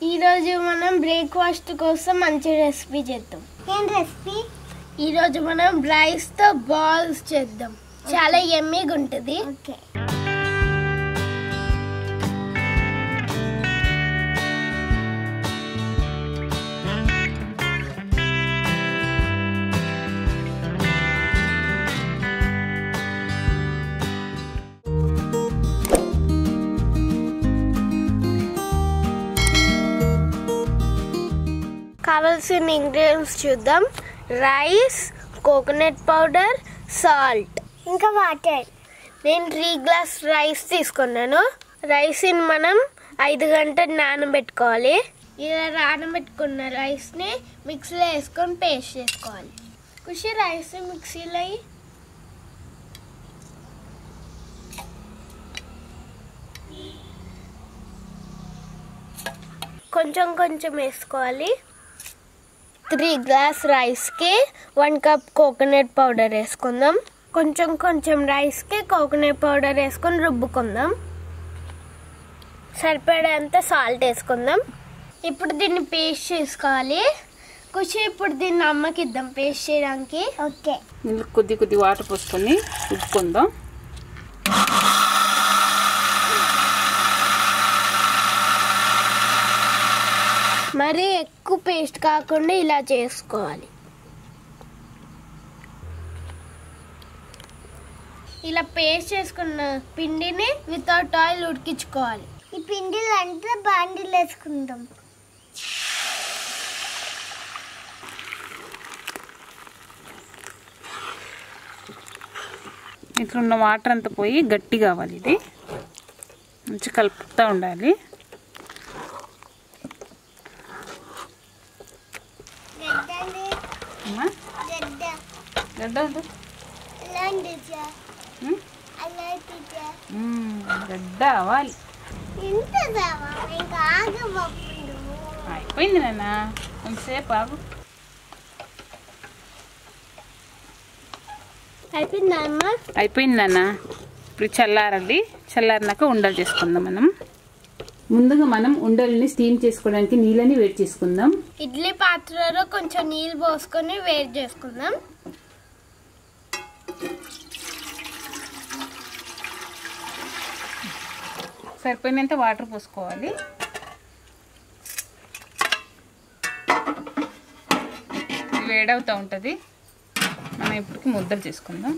ఈరోజు మనం బ్రేక్ఫాస్ట్ కోసం మంచి రెసిపీ చేద్దాం ఏం రెసిపీ ఈరోజు మనం రైస్తో బాల్స్ చేద్దాం చాలా ఎమ్మీగా ఉంటుంది ఓకే కావాల్సిన ఇంగ్రీడియంట్స్ చూద్దాం రైస్ కోకోనట్ పౌడర్ సాల్ట్ ఇంకా వాటర్ నేను త్రీ గ్లాస్ రైస్ తీసుకున్నాను రైస్ని మనం ఐదు గంటలు నానబెట్టుకోవాలి ఇలా నానబెట్టుకున్న రైస్ని మిక్సీలో వేసుకొని పేస్ట్ చేసుకోవాలి ఖుషి రైస్ మిక్సీలో అయ్యి కొంచెం కొంచెం వేసుకోవాలి త్రీ గ్లాస్ రైస్కి వన్ కప్ కోకోనట్ పౌడర్ వేసుకుందాం కొంచెం కొంచెం రైస్కి కోకోనట్ పౌడర్ వేసుకొని రుబ్బుకుందాం సరిపడేంత సాల్ట్ వేసుకుందాం ఇప్పుడు దీన్ని పేస్ట్ చేసుకోవాలి ఖుషి ఇప్పుడు దీన్ని అమ్మకి ఇద్దాం పేస్ట్ చేయడానికి ఓకే ఇందులో కొద్ది కొద్ది వాటర్ పోసుకొని ఉప్పుకుందాం మరీ ఎక్కువ పేస్ట్ కాకుండా ఇలా చేసుకోవాలి ఇలా పేస్ట్ చేసుకున్న పిండిని వితౌట్ ఆయిల్ ఉడికించుకోవాలి ఈ పిండిలు అంతా బాండిలు వేసుకుందాం ఇట్లా ఉన్న వాటర్ అంతా పోయి గట్టి కావాలి ఇది మంచి కలుపుతూ ఉండాలి గడ్డండి అమ్మా గడ్డ గడ్డ వద్దు. అలాంటి ఉమ్, అలాంటి ఉమ్, గడ్డ అవ్వాలి ఎంత దావా ఇంకా ఆగబప్పుడు అయిపోయింది నాన్న కొంతసేపు ఆగు అయిపోయిందా అమ్మ అయిపోయింది నాన్న ఇప్పుడు చల్లారండి చల్లారినాక ఉండలు చేసుకుందాం మనం ముందుగా మనం ఉండల్ని స్టీమ్ చేసుకోవడానికి నీళ్ళని వేడి చేసుకుందాం ఇడ్లీ పాత్రలో కొంచెం నీళ్ళు పోసుకొని వేడి చేసుకుందాం సరిపోయినంత వాటర్ పోసుకోవాలి ఇది వేడవుతూ ఉంటుంది మనం ఇప్పటికి ముద్దలు చేసుకుందాం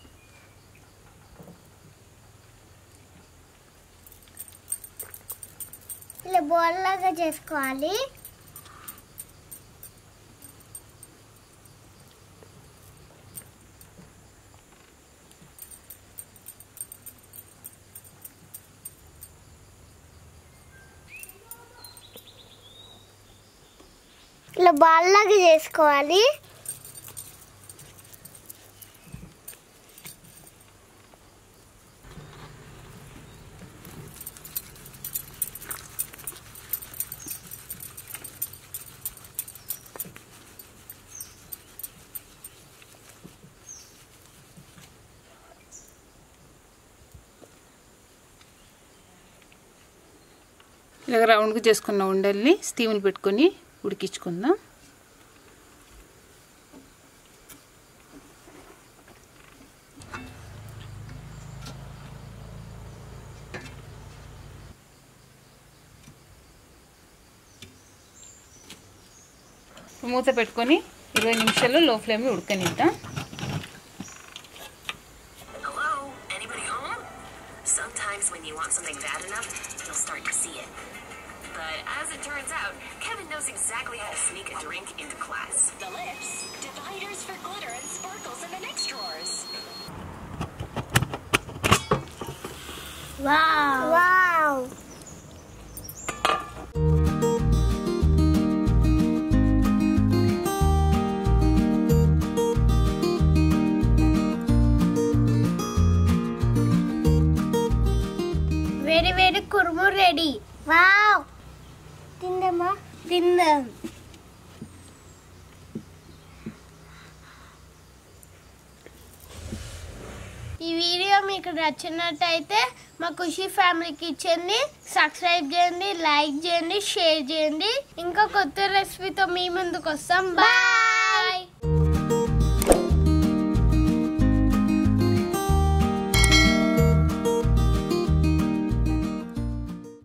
ఇలా బోల్లాగా చేసుకోవాలి ఇలా బాల్లాగా చేసుకోవాలి ఇలా రౌండ్గా చేసుకున్న ఉండల్ని స్టీమ్ని పెట్టుకొని ఉడికించుకుందాం మూత పెట్టుకొని ఇరవై నిమిషాలు లో ఫ్లేమ్లో ఉడకనిద్దాం Hello? Anybody home? Sometimes when you want something bad enough, you'll start to see it. But as it turns out, Kevin knows exactly how to sneak a drink into class. The lips, dividers for glitter and sparkles in the next drawers. Wow wow వేడి వేడి కురుము ready wow తిందమ్మా తిందాం ఈ video మీకు నచ్చినట్టయితే మా Khushi family కిచెన్ని subscribe చేయండి like చేయండి షేర్ చేయండి ఇంకా కొత్త రెసిపీతో మీ ముందుకు వస్తాం బాయ్